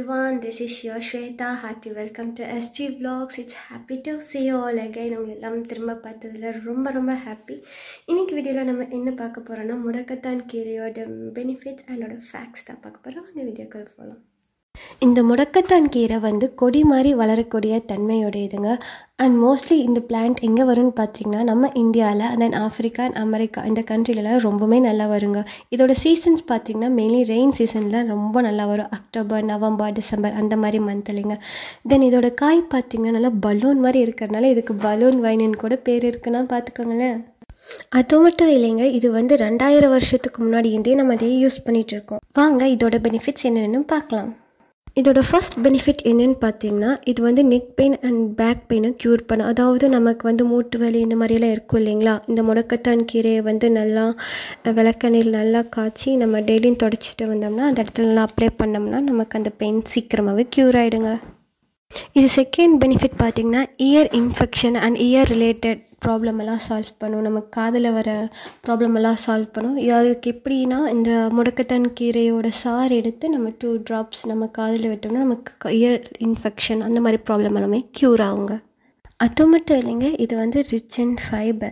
everyone, this is your Shweta. Hearty welcome to SG Vlogs. It's happy to see you all again. உங்களை எல்லாம் திரும்ப பார்த்ததுல ரொம்ப ரொம்ப ஹாப்பி இன்னைக்கு வீடியோவில் நம்ம என்ன பார்க்க போகிறோம்னா முடக்கத்தான் கீரையோட பெனிஃபிட்ஸ் அதோட ஃபேக்ட்ஸ் தான் பார்க்க போகிறோம் அந்த வீடியோக்கள் போகலாம் இந்த முடக்கத்தான் கீரை வந்து கொடி மாதிரி வளரக்கூடிய தன்மையுடையதுங்க அண்ட் மோஸ்ட்லி இந்த பிளான்ட் எங்கே வரும்னு பார்த்தீங்கன்னா நம்ம இந்தியாவில் அண்ட் தென் ஆஃப்ரிக்கா அண்ட் அமெரிக்கா இந்த கண்ட்ரிலலாம் ரொம்பவே நல்லா வருங்க இதோட சீசன்ஸ் பார்த்தீங்கன்னா மெயின்லி ரெயின் சீசனில் ரொம்ப நல்லா வரும் அக்டோபர் நவம்பர் டிசம்பர் அந்த மாதிரி மந்த்லிங்க தென் இதோட காய் பார்த்தீங்கன்னா நல்லா பலூன் மாதிரி இருக்கிறதுனால இதுக்கு பலூன் வைனுன்னு கூட பேர் இருக்குன்னா பார்த்துக்கோங்களேன் அது மட்டும் இல்லைங்க இது வந்து ரெண்டாயிரம் வருஷத்துக்கு முன்னாடி இருந்தே நம்ம அதையே யூஸ் பண்ணிகிட்டு இருக்கோம் வாங்க இதோட பெனிஃபிட்ஸ் என்னென்னு பார்க்கலாம் இதோட ஃபர்ஸ்ட் பெனிஃபிட் என்னன்னு பார்த்தீங்கன்னா இது வந்து நெக் பெயின் அண்ட் பேக் பெயினை க்யூர் பண்ணும் அதாவது நமக்கு வந்து மூட்டு வலி இந்த மாதிரியெல்லாம் இருக்கும் இல்லைங்களா இந்த முடக்கத்தான் கீரையை வந்து நல்லா விளக்கெண்ணெயில் நல்லா காய்ச்சி நம்ம டெய்லியும் தொடச்சிட்டு வந்தோம்னா அந்த இடத்துல நல்லா அப்ளை பண்ணோம்னா நமக்கு அந்த பெயின் சீக்கிரமாகவே க்யூர் ஆகிடுங்க இது செகண்ட் பெனிஃபிட் பார்த்திங்கன்னா ear infection and ear related problem எல்லாம் சால்வ் பண்ணும் நமக்கு காதில் வர ப்ராப்ளம் எல்லாம் சால்வ் பண்ணும் இது அதுக்கு எப்படின்னா இந்த முடக்கத்தான் கீரையோட சாறு எடுத்து நம்ம டூ ட்ராப்ஸ் நம்ம காதில் விட்டோம்னா நமக்கு இயர் இன்ஃபெக்ஷன் அந்த மாதிரி ப்ராப்ளம் எல்லாமே க்யூர் ஆகுங்க அது மட்டும் இல்லைங்க இது வந்து ரிச் அண்ட் ஃபைபர்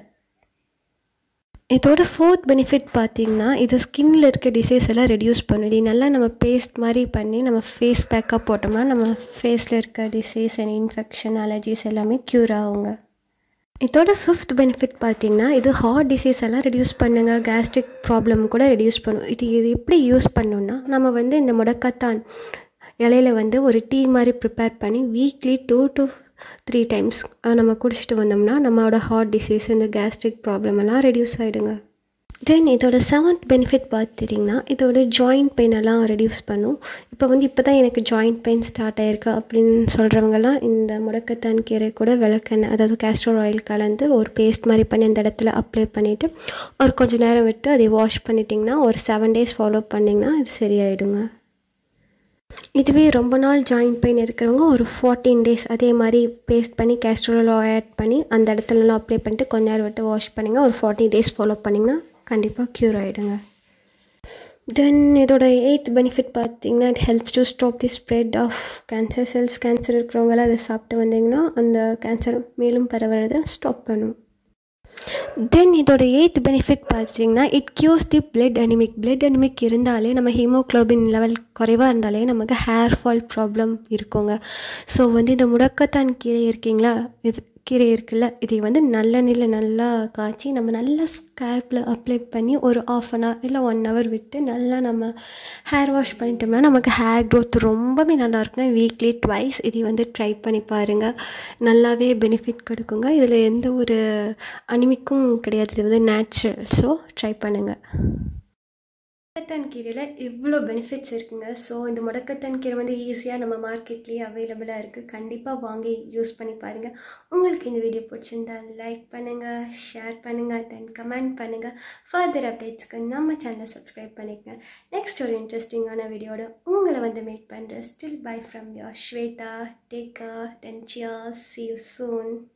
இதோட ஃபோர்த் பெனிஃபிட் பார்த்திங்கன்னா இது ஸ்கின்னில் இருக்க டிசீஸ் எல்லாம் ரெடியூஸ் பண்ணும் இது நல்லா நம்ம பேஸ்ட் மாதிரி பண்ணி நம்ம ஃபேஸ் பேக்கப் போட்டோம்னா நம்ம ஃபேஸில் இருக்க டிசீஸ் அண்ட் இன்ஃபெக்ஷன் அலர்ஜிஸ் எல்லாமே க்யூர் ஆகுங்க இதோட ஃபிஃப்த் பெனிஃபிட் பார்த்திங்கன்னா இது ஹார்ட் டிசீஸ் எல்லாம் ரெடியூஸ் பண்ணுங்க கேஸ்ட்ரிக் ப்ராப்ளம் கூட ரெடியூஸ் பண்ணும் இது இது எப்படி யூஸ் பண்ணணுன்னா நம்ம வந்து இந்த முடக்கத்தான் இலையில வந்து ஒரு டீ மாதிரி ப்ரிப்பேர் பண்ணி weekly two to three times நம்ம குடிச்சிட்டு வந்தோம்னா நம்மளோட ஹார்ட் டிசீஸ் இந்த கேஸ்ட்ரிக் ப்ராப்ளம் எல்லாம் ரெடியூஸ் ஆகிடுங்க தென் இதோட செவன்த் பெனிஃபிட் பார்த்துட்டிங்கன்னா இதோட ஜாயிண்ட் பெயின் எல்லாம் ரெடியூஸ் பண்ணும் இப்போ வந்து இப்போ தான் எனக்கு ஜாயிண்ட் பெயின் ஸ்டார்ட் ஆயிருக்கு அப்படின்னு சொல்கிறவங்கலாம் இந்த முடக்கத்தான் கீரை கூட விளக்கெண்ணெய் அதாவது கேஸ்டர் ஆயில் கலந்து ஒரு பேஸ்ட் மாதிரி பண்ணி அந்த இடத்துல அப்ளை பண்ணிவிட்டு ஒரு கொஞ்சம் நேரம் விட்டு அதை வாஷ் பண்ணிட்டிங்கன்னா ஒரு செவன் டேஸ் ஃபாலோ பண்ணிங்கன்னா இது சரியாயிடுங்க இதுவே ரொம்ப நாள் ஜாயிண்ட் பெயின் இருக்கிறவங்க ஒரு ஃபார்ட்டீன் டேஸ் அதே மாதிரி பேஸ்ட் பண்ணி கேஸ்ட்ரோல் ஆட் பண்ணி அந்த இடத்துலலாம் அப்ளை பண்ணிட்டு கொஞ்ச நேரம் விட்டு வாஷ் பண்ணிங்க ஒரு ஃபார்ட்டி டேஸ் ஃபாலோ பண்ணிங்கன்னா கண்டிப்பாக க்யூர் ஆகிடுங்க தென் இதோட எயித் பெனிஃபிட் பார்த்தீங்கன்னா it helps to stop the spread of cancer cells cancer இருக்கிறவங்களாம் அதை சாப்பிட்டு வந்தீங்கன்னா அந்த கேன்சர் மேலும் பரவுறதை ஸ்டாப் பண்ணும் தென் இதோட எய்த் பெனிஃபிட் பார்த்துட்டிங்கன்னா it cures the blood anaemic blood anaemic இருந்தாலே நம்ம ஹீமோக்ளோபின் லெவல் குறைவாக இருந்தாலே நமக்கு ஹேர் ஃபால் ப்ராப்ளம் இருக்குங்க ஸோ வந்து இந்த முடக்கத்தான் கீரை இருக்கீங்களா இது கீரை இருக்குல்ல இதை வந்து நல்லெண்ணெயில் நல்லா காய்ச்சி நம்ம நல்லா ஸ்கேல்பில் அப்ளை பண்ணி ஒரு ஆஃப் அன் ஹவர் இல்லை ஒன் ஹவர் விட்டு நல்லா நம்ம ஹேர் வாஷ் பண்ணிட்டோம்னா நமக்கு ஹேர் க்ரோத் ரொம்பவே நல்லா இருக்குங்க வீக்லி ட்வைஸ் இதை வந்து ட்ரை பண்ணி பாருங்கள் நல்லாவே பெனிஃபிட் கிடைக்குங்க இதில் எந்த ஒரு அனிமிக்கும் கிடையாது இது வந்து நேச்சுரல் ஸோ ட்ரை பண்ணுங்கள் முடக்கத்தான் கீரையில் இவ்வளோ பெனிஃபிட்ஸ் இருக்குங்க ஸோ இந்த முடக்கத்தான் கீரை வந்து ஈஸியாக நம்ம மார்க்கெட்லேயே அவைலபிளாக இருக்குது கண்டிப்பாக வாங்கி யூஸ் பண்ணி பாருங்கள் உங்களுக்கு இந்த வீடியோ பிடிச்சிருந்தா லைக் பண்ணுங்கள் ஷேர் பண்ணுங்கள் தென் கமெண்ட் பண்ணுங்கள் ஃபர்தர் அப்டேட்ஸ்க்கு நம்ம சேனலை சப்ஸ்கிரைப் பண்ணிக்கங்க நெக்ஸ்ட் ஒரு இன்ட்ரெஸ்டிங்கான வீடியோட உங்களை வந்து மீட் பண்ணுறேன் still bye from your Shweta take then cheers see you soon